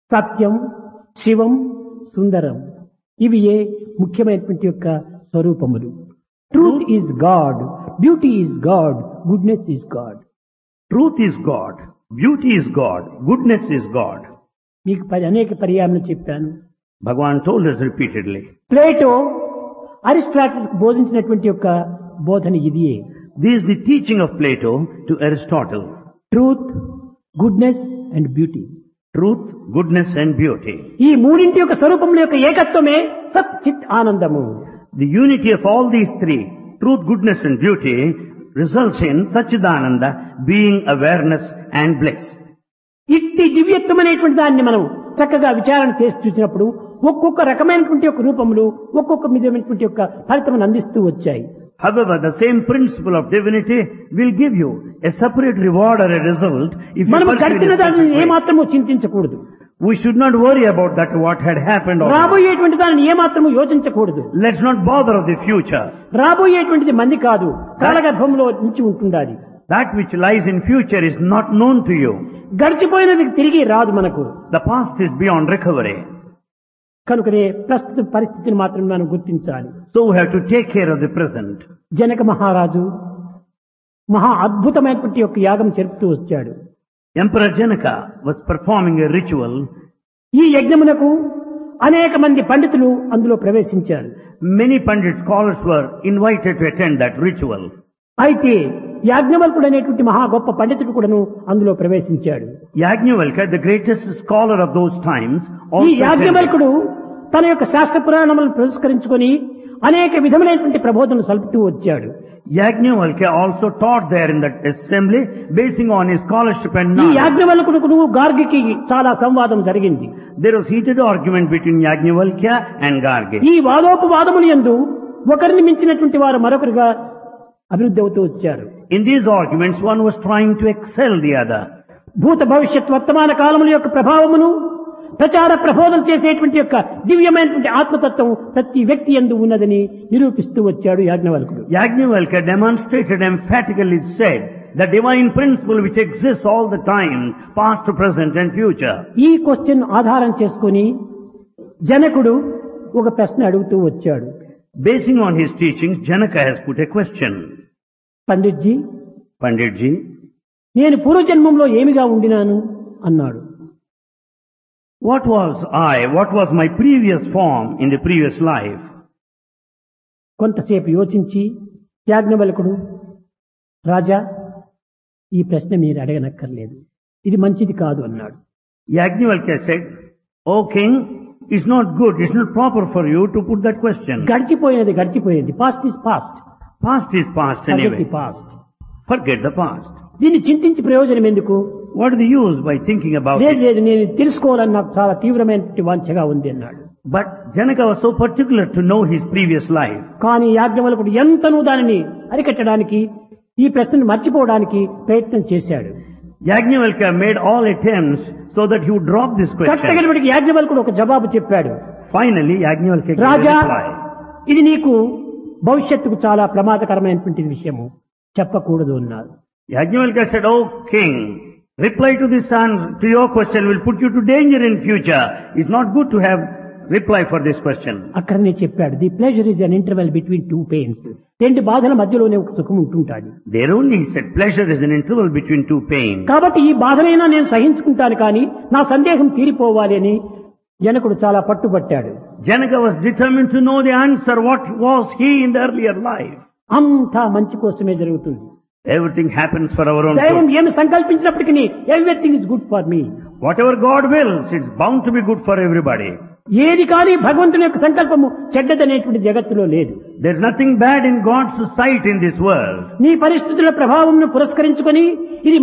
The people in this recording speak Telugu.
సత్యం శివం సుందరం ఇవి ఏ ముఖ్యమైనటువంటి యొక్క స్వరూపములు truth is God beauty is God goodness is God Truth is God. Beauty is God. Goodness is God. మీకు పరి అనేక పర్యాలను చెప్పాను Bhagavan told us repeatedly. Plato Aristotle బోధించినటువంటి యొక్క బోధన ఇదియే This is the teaching of Plato to Aristotle. Truth goodness and beauty Truth, goodness and beauty. ఈ మూడింటి యొక్క స్వరూపముల యొక్క ఏకత్వమే సత్ చిత్ ఆనందము The unity of all these three, truth, goodness and beauty, results in Sachidananda being awareness and bliss. ఇట్టి దివ్యత్వం అనేటువంటి దాన్ని మనం చక్కగా విచారణ చేసి చూసినప్పుడు ఒక్కొక్క రకమైనటువంటి యొక్క రూపములు ఒక్కొక్క విధమైనటువంటి యొక్క ఫలితం అందిస్తూ వచ్చాయి However, the same principle of divinity will give you a separate reward or a result if you మనం pursue it గడిపిన in a దానిని specific way. ఏమాత్రము చింతించకూడదు We should not worry about that what had happened or రాబోయేటువంటి దానిని ఏమాత్రము యోచించకూడదు let's not bother of the future. రాబోయేటువంటిది మంది కాదు కాలగర్భంలో నుంచి ఉంటుండాలి That which lies in future is not known to you. గడిచిపోయినది తిరిగి రాదు మనకు The past is beyond recovery. కనుకనే ప్రస్తుత పరిస్థితిని మాత్రం మనం గుర్తించాలి So we have to take care of the present. Janaka మహారాజు మహా అద్భుతమైనటువంటి యొక్క యాగం జరుపుతూ వచ్చాడు Emperor Janaka was performing a ritual. ఈ యజ్ఞమునకు అనేక మంది పండితులు అందులో ప్రవేశించారు Many Pandit scholars were invited to attend that ritual. అయితే యాజ్ఞవల్కుడు అనేటువంటి మహా గొప్ప పండితుడు కూడాను అందులో ప్రవేశించాడు Yajnavalkya, the greatest scholar of those times, ఈ also attended. యాజ్ఞవల్కుడు తన యొక్క శాస్త్ర పురాణములను పురస్కరించుకొని అనేక విధములైనటువంటి ప్రబోధనలు సలుపుతూ వచ్చాడు Yajnavalkya also taught there in that assembly, basing on his scholarship and ఈ knowledge. యాజ్ఞవల్కుడు గార్గికి చాలా సంవాదం జరిగింది There was heated argument between Yajnavalkya and Gargi. ఈ వాదోపవాదములు ఎందు ఒకరిని మించినటువంటి వారు మరొకరిగా అభివృద్ధి అవుతూ వచ్చారు In these arguments, one was trying to excel the other. భూత భవిష్యత్ వర్తమాన కాలముల యొక్క ప్రభావమును ప్రచార ప్రబోధన చేసేటువంటి యొక్క దివ్యమైనటువంటి ఆత్మతత్వం ప్రతి వ్యక్తి ఎందు ఉన్నదని నిరూపిస్తూ వచ్చాడు యాజ్ఞవల్కుడు Yajnavalkya demonstrated emphatically said the divine principle which exists all the time, past, present and future. ఈ క్వశ్చన్ ఆధారం చేసుకొని జనకుడు ఒక ప్రశ్న అడుగుతూ వచ్చాడు Basing on his teachings, Janaka has put a question. Panditji Panditji, నేను పూర్వజన్మంలో ఏమిగా ఉండినాను అన్నాడు what was I, what was my previous form in the previous life? కొంతసేపు యోచించి యాజ్ఞవల్కుడు రాజా ఈ ప్రశ్న మీరు అడగనక్కర్లేదు ఇది మంచిది కాదు అన్నాడు Yajnavalkya said, O king, it's not good, it's not proper for you to put that question. గడిచిపోయినది గడిచిపోయింది past is past Past is past anyway. Past Forget the past. దీన్ని చింతించి ప్రయోజనం ఎందుకు What is the use by thinking about లేదు it? లేదు నేను తెలుసుకోవాలని నాకు చాలా తీవ్రమైన వాంఛగా ఉంది అన్నాడు But Janaka was so particular to know his previous life. కానీ యాజ్ఞవల్కుడు ఎంతనూ దానిని అరికట్టడానికి ఈ ప్రశ్నను మర్చిపోవడానికి ప్రయత్నం చేశాడు Yajnavalkya made all attempts so that he would drop this question. కట్టగలిపటికి యాజ్ఞవల్కుడు ఒక జవాబు చెప్పాడు Finally, Yajnavalkya gave a Raja reply. ఇది నీకు భవిష్యత్తుకు చాలా ప్రమాదకరమైనటువంటి విషయము చెప్పకూడదు అన్నారు Yajnavalkya said, O king, reply to this answer, to your question will put you to danger in future. It's not good to have reply for this question. అక్కడనే చెప్పాడు the pleasure is an interval between two pains రెండు బాధల మధ్యలోనే ఒక సుఖం ఉంటుంటాది There only he said pleasure is an interval between two pains. కాబట్టి ఈ బాధనైనా నేను సహించుకుంటాను కానీ నా సందేహం తీరిపోవాలి అని జనకుడు చాలా పట్టుబట్టాడు Janaka was determined to know the answer. What was he in the earlier life? అంతా మంచి కోసమే జరుగుతుంది Everything happens for our own దైవం good. ఏమి సంకల్పించినప్పటికీ everything is good for me Whatever God wills, it's bound to be good for everybody. ఏది కానీ భగవంతుని యొక్క సంకల్పము చెడ్డదనేటువంటి జగత్తులో లేదు There's nothing bad in God's sight in this world. నీ పరిస్థితుల ప్రభావంను పురస్కరించుకొని ఇది